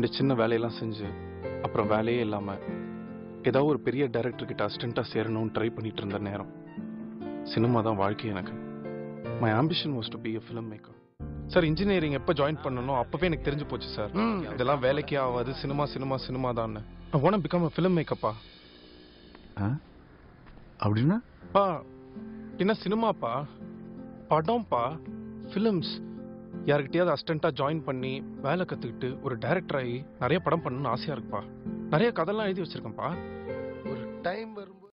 சின்ன வேலையெல்லாம் செஞ்சு அப்புறம் வேலையே இல்லாம ஏதாவது ஒரு பெரிய டைரக்டர் கிட்ட அசிஸ்டண்டா சேரணும்னு ட்ரை பண்ணிட்டு இருந்த நேரம் சினிமா தான் வாழ்க்கை எனக்கு my ambition was to be a filmmaker sir engineering எப்போ ஜாயின் பண்ணணும் அப்பவே எனக்கு தெரிஞ்சு போச்சு சார் இதெல்லாம் வேலைக்கே ஆகாது சினிமா சினிமா சினிமா தான் I want become a film மேக்கப்பா ஆ? அப்படின்னா பா என்ன சினிமாப்பா படம்ப்பா ஃபிலிம்ஸ் யார்கிட்டயாவது அசிஸ்டண்ட்டாக ஜாயின் பண்ணி வேலை கற்றுக்கிட்டு ஒரு டைரக்டர் ஆகி நிறைய படம் பண்ணணும்னு ஆசையாக இருக்குப்பா நிறைய கதைலாம் எழுதி வச்சிருக்கேன்ப்பா ஒரு டைம் வரும்போது